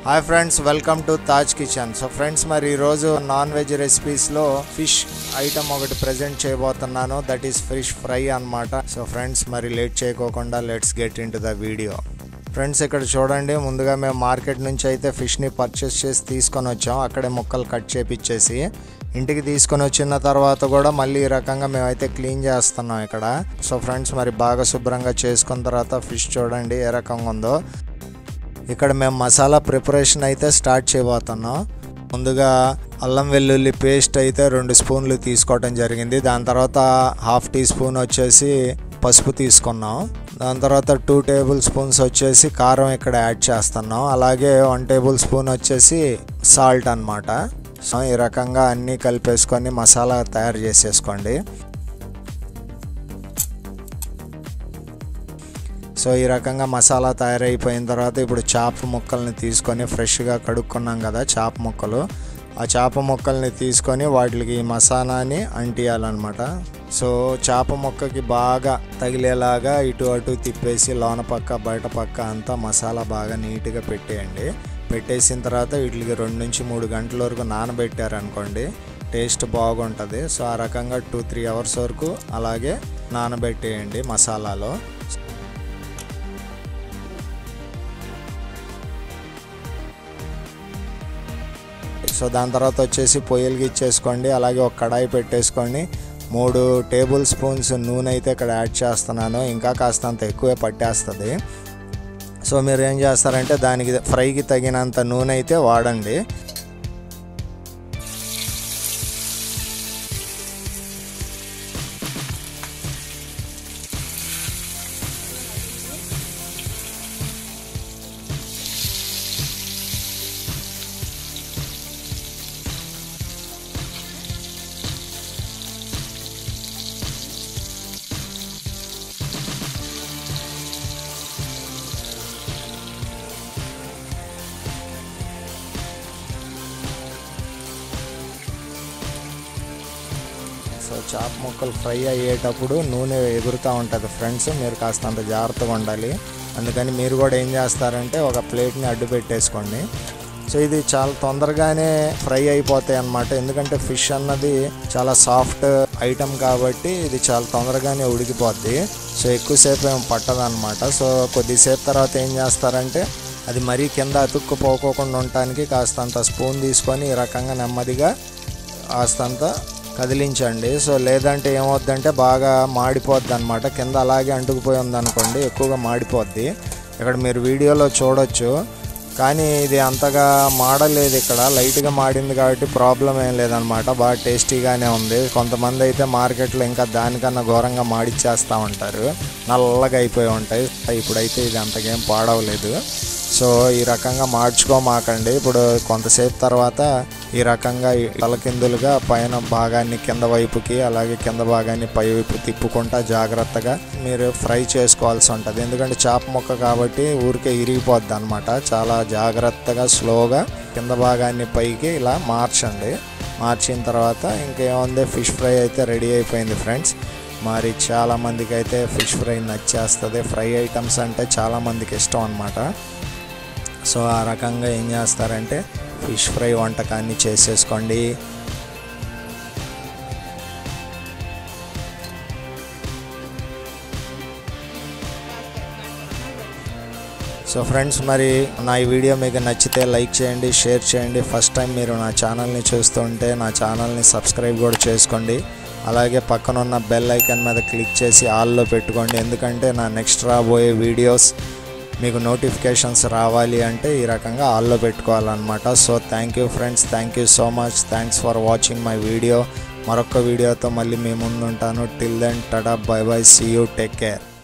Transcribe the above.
hi friends welcome to Taj kitchen so friends మరి ఈరోజు non veg రెసిపీస్లో ఫిష్ ఐటమ్ ఒకటి ప్రజెంట్ చేయబోతున్నాను దట్ ఈస్ ఫిష్ ఫ్రై అన్నమాట సో ఫ్రెండ్స్ మరి లేట్ చేయకోకుండా let's get into the video friends ఇక్కడ చూడండి ముందుగా మేము మార్కెట్ నుంచి అయితే ఫిష్ని పర్చేస్ చేసి తీసుకొని వచ్చాం అక్కడే ముక్కలు కట్ చేపిచ్చేసి ఇంటికి తీసుకొని వచ్చిన తర్వాత కూడా మళ్ళీ ఈ రకంగా మేమైతే క్లీన్ చేస్తున్నాం ఇక్కడ సో ఫ్రెండ్స్ మరి బాగా శుభ్రంగా చేసుకున్న తర్వాత ఫిష్ చూడండి ఏ రకంగా ఉందో ఇక్కడ మేము మసాలా ప్రిపరేషన్ అయితే స్టార్ట్ చేయబోతున్నాం ముందుగా అల్లం వెల్లుల్లి పేస్ట్ అయితే రెండు స్పూన్లు తీసుకోవటం జరిగింది దాని తర్వాత హాఫ్ టీ స్పూన్ వచ్చేసి పసుపు తీసుకున్నాం దాని తర్వాత టూ టేబుల్ స్పూన్స్ వచ్చేసి కారం ఇక్కడ యాడ్ చేస్తున్నాం అలాగే వన్ టేబుల్ స్పూన్ వచ్చేసి సాల్ట్ అనమాట సో ఈ రకంగా అన్నీ కలిపేసుకొని మసాలా తయారు చేసేసుకోండి సో ఈ రకంగా మసాలా తయారైపోయిన తర్వాత ఇప్పుడు చేప ముక్కల్ని తీసుకొని ఫ్రెష్గా కడుక్కున్నాం కదా చేప ముక్కలు ఆ చేప ముక్కల్ని తీసుకొని వాటికి ఈ మసాలాని అంటియాలన్నమాట సో చేప ముక్కకి బాగా తగిలేలాగా ఇటు అటు తిప్పేసి లోన పక్క బయట పక్క అంతా మసాలా బాగా నీట్గా పెట్టేయండి పెట్టేసిన తర్వాత వీటికి రెండు నుంచి మూడు గంటల వరకు నానబెట్టారనుకోండి టేస్ట్ బాగుంటుంది సో ఆ రకంగా టూ త్రీ అవర్స్ వరకు అలాగే నానబెట్టేయండి మసాలాలో సో దాని తర్వాత వచ్చేసి పొయ్యిలకి ఇచ్చేసుకోండి అలాగే ఒక కడాయి పెట్టేసుకోండి మూడు టేబుల్ స్పూన్స్ నూనె అయితే ఇక్కడ యాడ్ చేస్తున్నాను ఇంకా కాస్తంత ఎక్కువే పట్టేస్తుంది సో మీరు ఏం చేస్తారంటే దానికి ఫ్రైకి తగినంత నూనె అయితే వాడండి సో చాప్ ముక్కలు ఫ్రై అయ్యేటప్పుడు నూనె ఎగురుతూ ఉంటుంది ఫ్రెండ్స్ మీరు కాస్తంత జాగ్రత్తగా ఉండాలి అందుకని మీరు కూడా ఏం చేస్తారంటే ఒక ప్లేట్ని అడ్డు పెట్టేసుకోండి సో ఇది చాలా తొందరగానే ఫ్రై అయిపోతాయి అన్నమాట ఎందుకంటే ఫిష్ అన్నది చాలా సాఫ్ట్ ఐటమ్ కాబట్టి ఇది చాలా తొందరగానే ఉడికిపోద్ది సో ఎక్కువసేపు ఏం పట్టదన్నమాట సో కొద్దిసేపు తర్వాత ఏం చేస్తారంటే అది మరీ కింద అతుక్కుపోకోకుండా ఉండటానికి కాస్తంత స్పూన్ తీసుకొని ఈ రకంగా నెమ్మదిగా కాస్తంత కదిలించండి సో లేదంటే ఏమవుద్దంటే బాగా మాడిపోద్ది అనమాట కింద అలాగే అంటుకుపోయి ఉందనుకోండి ఎక్కువగా మాడిపోద్ది ఇక్కడ మీరు వీడియోలో చూడొచ్చు కానీ ఇది అంతగా మాడలేదు ఇక్కడ లైట్గా మాడింది కాబట్టి ప్రాబ్లం ఏం లేదనమాట బాగా టేస్టీగానే ఉంది కొంతమంది అయితే మార్కెట్లో ఇంకా దానికన్నా ఘోరంగా మాడిచ్చేస్తూ ఉంటారు నల్లగా అయిపోయి ఉంటాయి ఇప్పుడైతే ఇది అంతకేం పాడవలేదు సో ఈ రకంగా మార్చుకోమాకండి ఇప్పుడు కొంతసేపు తర్వాత ఈ రకంగా తలకిందులుగా పైన భాగాన్ని కింద వైపుకి అలాగే కింద భాగాన్ని పై వైపు తిప్పుకుంటా జాగ్రత్తగా మీరు ఫ్రై చేసుకోవాల్సి ఉంటుంది ఎందుకంటే చేప ముక్క కాబట్టి ఊరికే ఇరిగిపోద్ది అనమాట చాలా జాగ్రత్తగా స్లోగా కింద భాగాన్ని పైకి ఇలా మార్చండి మార్చిన తర్వాత ఇంకేముంది ఫిష్ ఫ్రై అయితే రెడీ అయిపోయింది ఫ్రెండ్స్ మరి చాలామందికి అయితే ఫిష్ ఫ్రై నచ్చేస్తుంది ఫ్రై ఐటమ్స్ అంటే చాలామందికి ఇష్టం అనమాట సో ఆ రకంగా ఏం చేస్తారంటే ఫిష్ ఫ్రై వంటకాన్ని చేసేసుకోండి సో ఫ్రెండ్స్ మరి నా ఈ వీడియో మీకు నచ్చితే లైక్ చేయండి షేర్ చేయండి ఫస్ట్ టైం మీరు నా ఛానల్ని చూస్తుంటే నా ఛానల్ని సబ్స్క్రైబ్ కూడా చేసుకోండి అలాగే పక్కన ఉన్న బెల్ ఐకాన్ మీద క్లిక్ చేసి ఆల్లో పెట్టుకోండి ఎందుకంటే నా నెక్స్ట్ రాబోయే వీడియోస్ మీకు నోటిఫికేషన్స్ రావాలి అంటే ఈ రకంగా ఆల్లో పెట్టుకోవాలన్నమాట so thank you friends thank you so much thanks for watching my video మరొక వీడియోతో మళ్ళీ మీ ముందు ఉంటాను till then tada bye bye see you take care